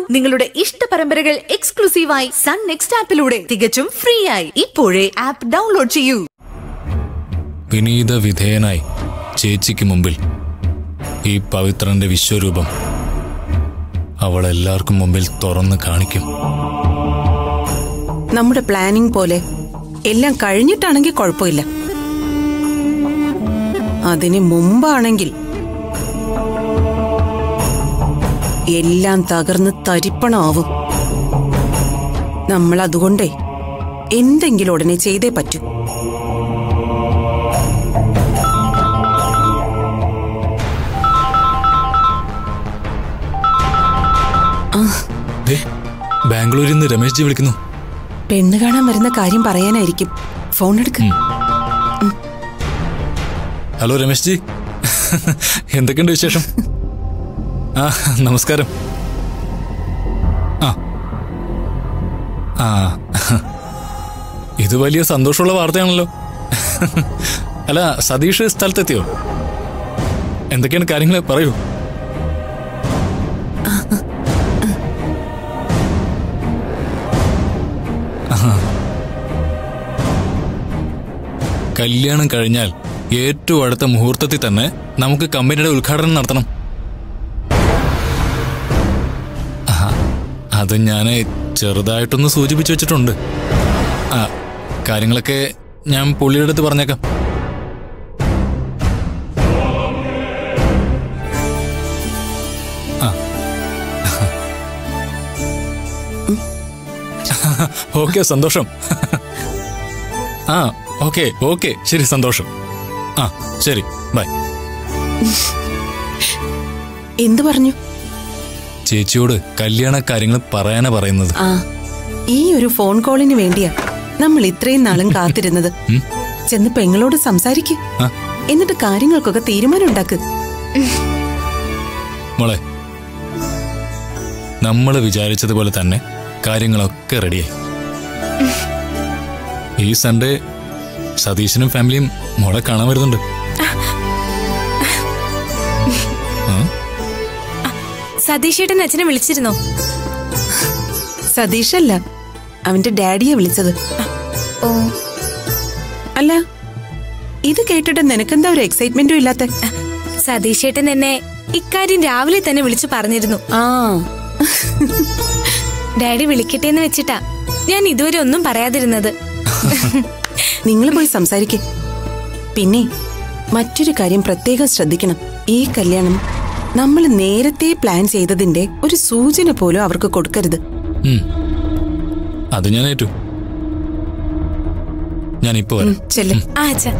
നിങ്ങളുടെ ഇഷ്ട പരമ്പരകൾ എക്സ്ക്ലൂസീവായി സൺ നെക്സ്റ്റ് ആപ്പിലൂടെ തികച്ചും ഫ്രീ ആയി ഇപ്പോഴേ ആപ്പ് ഡൗൺലോഡ് ചെയ്യൂ വിനീത വിധേയനായി ചേച്ചിക്ക് മുമ്പിൽ ഈ പവിത്രന്റെ വിശ്വരൂപം അവൾ എല്ലാവർക്കും മുമ്പിൽ തുറന്ന് കാണിക്കും നമ്മുടെ പ്ലാനിംഗ് പോലെ എല്ലാം കഴിഞ്ഞിട്ടാണെങ്കിൽ കുഴപ്പമില്ല അതിന് മുമ്പാണെങ്കിൽ എല്ലാം തകർന്ന് തരിപ്പണമാവും നമ്മൾ അതുകൊണ്ടേ എന്തെങ്കിലും ഉടനെ ചെയ്തേ പറ്റൂ ദേ, ബാംഗ്ലൂരിൽ നിന്ന് രമേശ് ജി വിളിക്കുന്നു പെണ്ണ് കാണാൻ വരുന്ന കാര്യം പറയാനായിരിക്കും ഫോൺ എടുക്ക ഹലോ രമേശ് ജി എന്തൊക്കെയുണ്ട് വിശേഷം ആ നമസ്കാരം ആ ആ ഇത് വലിയ സന്തോഷമുള്ള വാർത്തയാണല്ലോ അല്ല സതീഷ് സ്ഥലത്തെത്തിയോ എന്തൊക്കെയാണ് കാര്യങ്ങൾ പറയൂ ആഹാ. കല്യാണം കഴിഞ്ഞാൽ ഏറ്റവും അടുത്ത മുഹൂർത്തത്തിൽ തന്നെ നമുക്ക് കമ്പനിയുടെ ഉദ്ഘാടനം നടത്തണം ആഹാ, അത് ഞാൻ ചെറുതായിട്ടൊന്ന് സൂചിപ്പിച്ചു വെച്ചിട്ടുണ്ട് ആ കാര്യങ്ങളൊക്കെ ഞാൻ പുള്ളിയുടെ അടുത്ത് പറഞ്ഞേക്കാം ആ. ഓക്കെ സന്തോഷം ആ ഓക്കെ ഓക്കെ ശരി സന്തോഷം ആ ശരി ബൈ എന്തു പറഞ്ഞു ചേച്ചിയോട് കല്യാണ കാര്യങ്ങൾ പറയാനാ പറയുന്നത് ആ ഈ ഒരു ഫോൺ കോളിന് വേണ്ടിയാ നമ്മൾ ഇത്രയും നാളും കാത്തിരുന്നത് ഉം. ചെന്ന് പെങ്ങളോട് സംസാരിക്ക് ആ. എന്നിട്ട് കാര്യങ്ങൾക്കൊക്കെ തീരുമാനം ഉണ്ടാക്ക് മോളെ നമ്മൾ വിചാരിച്ചതുപോലെ തന്നെ കാര്യങ്ങളൊക്കെ റെഡിയായി ഈ സൺഡേ സതീശനും ഫാമിലിയും മോളെ കാണാൻ വരുന്നുണ്ട് ആ? സതീഷേട്ടൻ അച്ഛനെ വിളിച്ചിരുന്നോ സതീഷല്ല അവന്റെ ഡാഡിയെ വിളിച്ചത് ഓ അല്ല ഇത് കേട്ടിട്ട് നിനക്കെന്താ ഒരു എക്സൈറ്റ്മെന്റും ഇല്ലാത്ത സതീഷേട്ടൻ എന്നെ ഇക്കാര്യം രാവിലെ തന്നെ വിളിച്ചു പറഞ്ഞിരുന്നു ആ ഡാഡി വിളിക്കട്ടെ എന്ന് വെച്ചിട്ടാ ഞാൻ ഇതുവരെ ഒന്നും പറയാതിരുന്നത് നിങ്ങൾ പോയി സംസാരിക്ക് പിന്നെ മറ്റൊരു കാര്യം പ്രത്യേകം ശ്രദ്ധിക്കണം ഈ കല്യാണം നമ്മൾ നേരത്തെ പ്ലാൻ ചെയ്തതിന്റെ ഒരു സൂചന പോലും അവർക്ക് കൊടുക്കരുത് ഉം. അത് ഞാൻ ഏറ്റു ഞാൻ ഇപ്പൊ ഉം, വരാം ചെല്ല് ആ അച്ഛാ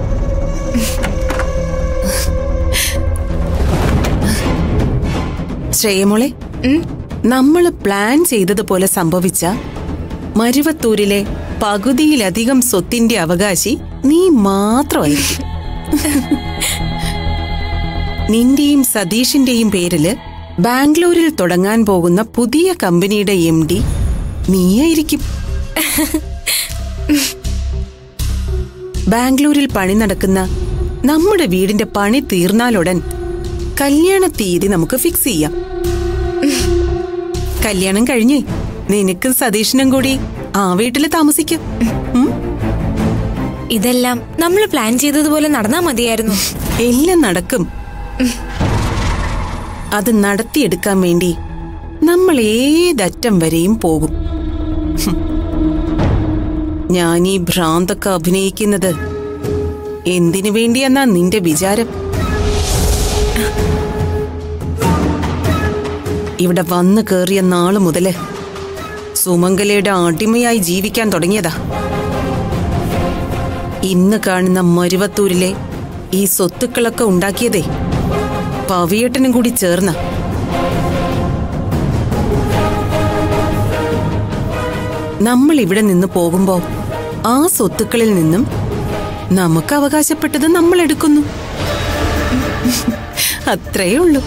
ശ്രേയമോളെ ഉം. നമ്മൾ പ്ലാൻ ചെയ്തതുപോലെ സംഭവിച്ച മരുവത്തൂരിലെ പകുതിയിലധികം സ്വത്തിന്റെ അവകാശി നീ മാത്രമായിരിക്കും നിന്റെയും സതീഷിന്റെയും പേരില് ബാംഗ്ലൂരിൽ തുടങ്ങാൻ പോകുന്ന പുതിയ കമ്പനിയുടെ എം ഡി നീയായിരിക്കും ബാംഗ്ലൂരിൽ പണി നടക്കുന്ന നമ്മുടെ വീടിന്റെ പണി തീർന്നാലുടൻ കല്യാണ തീയതി നമുക്ക് ഫിക്സ് ചെയ്യാം കല്യാണം കഴിഞ്ഞ് നിനക്കും സതീഷിനും കൂടി ആ വീട്ടില് താമസിക്കാം ഉം? ഇതെല്ലാം നമ്മൾ പ്ലാൻ ചെയ്തതുപോലെ നടന്നാ മതിയായിരുന്നു എല്ലാം നടക്കും അത് നടത്തിയെടുക്കാൻ വേണ്ടി നമ്മൾ ഏതറ്റം വരെയും പോകും ഹും. ഞാൻ ഈ ഭ്രാന്തൊക്കെ അഭിനയിക്കുന്നത് എന്തിനു വേണ്ടിയെന്നാ നിന്റെ വിചാരം ഇവിടെ വന്നു കേറിയ നാള് മുതല് സുമംഗലയുടെ അടിമയായി ജീവിക്കാൻ തുടങ്ങിയതാ ഇന്ന് കാണുന്ന മരുവത്തൂരിലെ ഈ സ്വത്തുക്കളൊക്കെ ഉണ്ടാക്കിയതേ പവിയേട്ടനും കൂടി ചേർന്ന നമ്മൾ ഇവിടെ നിന്ന് പോകുമ്പോ ആ സ്വത്തുക്കളിൽ നിന്നും നമുക്ക് അവകാശപ്പെട്ടത് നമ്മൾ എടുക്കുന്നു അത്രയേ ഉള്ളൂ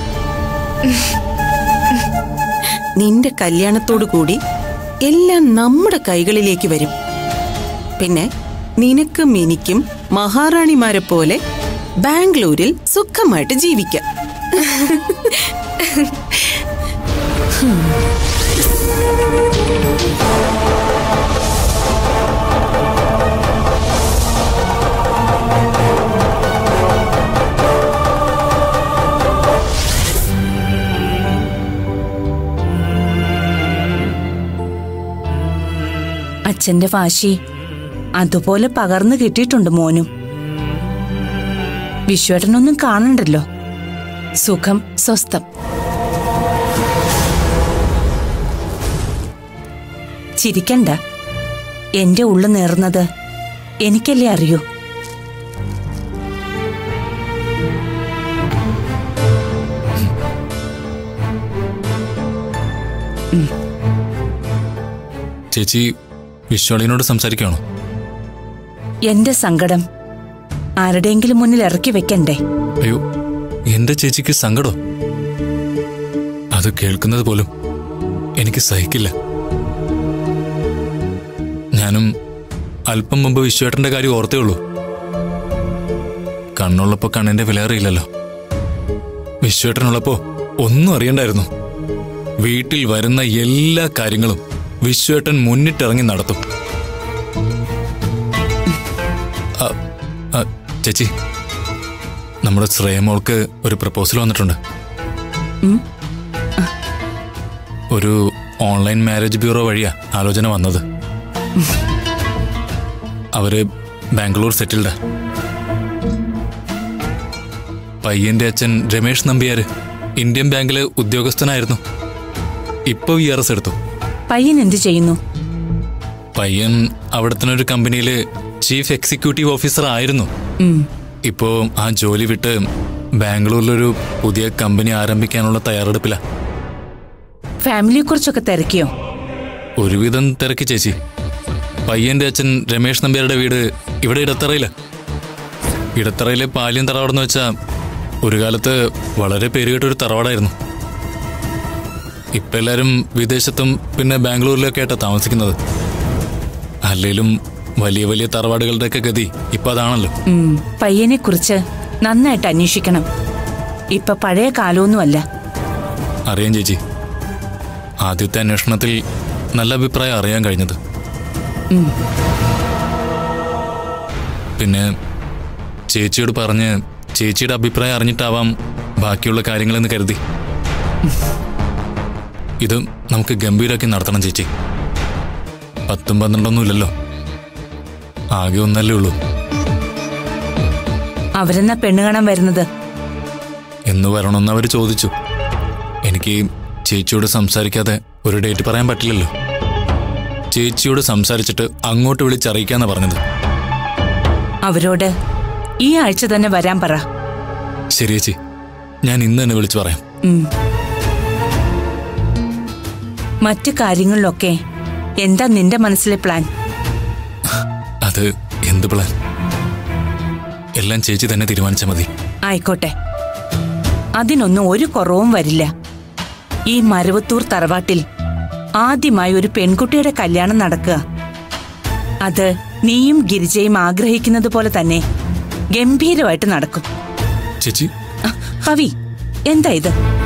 നിന്റെ കല്യാണത്തോടു കൂടി എല്ലാം നമ്മുടെ കൈകളിലേക്ക് വരും പിന്നെ നിനക്കും എനിക്കും മഹാറാണിമാരെ പോലെ ബാംഗ്ലൂരിൽ സുഖമായിട്ട് ജീവിക്കാം അച്ഛന്റെ വാശി അതുപോലെ പകർന്നു കിട്ടിയിട്ടുണ്ട് മോനും വിശ്വേട്ടനൊന്നും കാണണ്ടല്ലോ സുഖം സ്വസ്ഥം ചിരിക്കണ്ട എന്റെ ഉള്ളു നേർന്നത് എനിക്കല്ലേ അറിയൂ ചേച്ചി വിശ്വാളിനോട് സംസാരിക്കുകയാണോ എന്റെ സങ്കടം ആരുടെയെങ്കിലും മുന്നിൽ ഇറക്കി വെക്കണ്ടേ അയ്യോ എന്റെ ചേച്ചിക്ക് സങ്കടോ അത് കേൾക്കുന്നത് പോലും എനിക്ക് സഹിക്കില്ല ഞാനും അല്പം മുമ്പ് വിശ്വേട്ടന്റെ കാര്യം ഓർത്തേ ഉള്ളൂ കണ്ണുള്ളപ്പോ കണ്ണിന്റെ വില അറിയില്ലല്ലോ വിശ്വേട്ടനുള്ളപ്പോ ഒന്നും അറിയണ്ടായിരുന്നു വീട്ടിൽ വരുന്ന എല്ലാ കാര്യങ്ങളും വിശ്വേട്ടൻ മുന്നിട്ടിറങ്ങി നടത്തും ആ, ആ, ചേച്ചി നമ്മുടെ ശ്രേയമോൾക്ക് ഒരു പ്രപ്പോസൽ വന്നിട്ടുണ്ട് ഒരു ഓൺലൈൻ മാരേജ് ബ്യൂറോ വഴിയാ ആലോചന വന്നത് അവര് ബാംഗ്ലൂർ സെറ്റിൽഡ് പയ്യന്റെ അച്ഛൻ രമേഷ് നമ്പ്യാര് ഇന്ത്യൻ ബാങ്കിലെ ഉദ്യോഗസ്ഥനായിരുന്നു ഇപ്പൊ വി ആർ എസ് എടുത്തു പയ്യൻ എന്തു ചെയ്യുന്നു പയ്യൻ അവിടുത്തെ ഒരു കമ്പനിയില് ചീഫ് എക്സിക്യൂട്ടീവ് ഓഫീസർ ആയിരുന്നു ഉം. ഇപ്പോ ആ ജോലി വിട്ട് ബാംഗ്ലൂരിലൊരു പുതിയ കമ്പനി ആരംഭിക്കാനുള്ള തയ്യാറെടുപ്പില ഫാമിലിയെ കുറിച്ചൊക്കെ തിരക്കിയോ ഒരുവിധം തിരക്കി ചേച്ചി പയ്യന്റെ അച്ഛൻ രമേഷ് നമ്പ്യാരുടെ വീട് ഇവിടെ ഇടത്തറയില ഇടത്തറയിലെ പാലിയം തറവാടെന്ന് വെച്ചാ ഒരു കാലത്ത് വളരെ പേരുകേട്ട ഒരു തറവാടായിരുന്നു ഇപ്പൊ എല്ലാരും വിദേശത്തും പിന്നെ ബാംഗ്ലൂരിലൊക്കെ ആയിട്ടാ താമസിക്കുന്നത് അല്ലേലും വലിയ വലിയ തറവാടുകളുടെയൊക്കെ ഗതി ഇപ്പൊ അതാണല്ലോ ഉം. പയ്യനെ കുറിച്ച് നന്നായിട്ട് അന്വേഷിക്കണം ഇപ്പൊ പഴയ കാലമൊന്നുമല്ല അറിയാം ചേച്ചി ആദ്യത്തെ അന്വേഷണത്തിൽ നല്ല അഭിപ്രായം അറിയാൻ കഴിഞ്ഞത് പിന്നെ ചേച്ചിയോട് പറഞ്ഞ് ചേച്ചിയുടെ അഭിപ്രായം അറിഞ്ഞിട്ടാവാം ബാക്കിയുള്ള കാര്യങ്ങളെന്ന് കരുതി ഇത് നമുക്ക് ഗംഭീരമാക്കി നടത്തണം ചേച്ചി പത്തും പന്ത്രണ്ടൊന്നും ഇല്ലല്ലോ ആകെ ഒന്നല്ലേ ഉള്ളൂ അവരെന്നാ പെണ്ണ് കാണാൻ വരുന്നത് എന്ന് വരണമെന്ന് അവർ ചോദിച്ചു എനിക്ക് ചേച്ചിയോട് സംസാരിക്കാതെ ഒരു ഡേറ്റ് പറയാൻ പറ്റില്ലല്ലോ ചേച്ചിയോട് സംസാരിച്ചിട്ട് അങ്ങോട്ട് വിളിച്ചറിയിക്കാന്നാ പറഞ്ഞത് അവരോട് ഈ ആഴ്ച തന്നെ വരാൻ പറ ശരി ചേച്ചി ഞാൻ ഇന്ന് തന്നെ വിളിച്ചു പറയാം ഉം. മറ്റു കാര്യങ്ങളിലൊക്കെ എന്താ നിന്റെ മനസ്സിലെ പ്ലാൻ അത് എന്ത് പ്ലാൻ എല്ലാം ചേച്ചി തന്നെ തീരുമാനിച്ചാൽ മതി ആയിക്കോട്ടെ അതിനൊന്നും ഒരു കുറവും വരില്ല ഈ മരവത്തൂർ തറവാട്ടിൽ ആദ്യമായി ഒരു പെൺകുട്ടിയുടെ കല്യാണം നടക്കുക അത് നീയും ഗിരിജയും ആഗ്രഹിക്കുന്നത് പോലെ തന്നെ ഗംഭീരമായിട്ട് നടക്കും ചേച്ചി ആ, പവി എന്താ ഇത്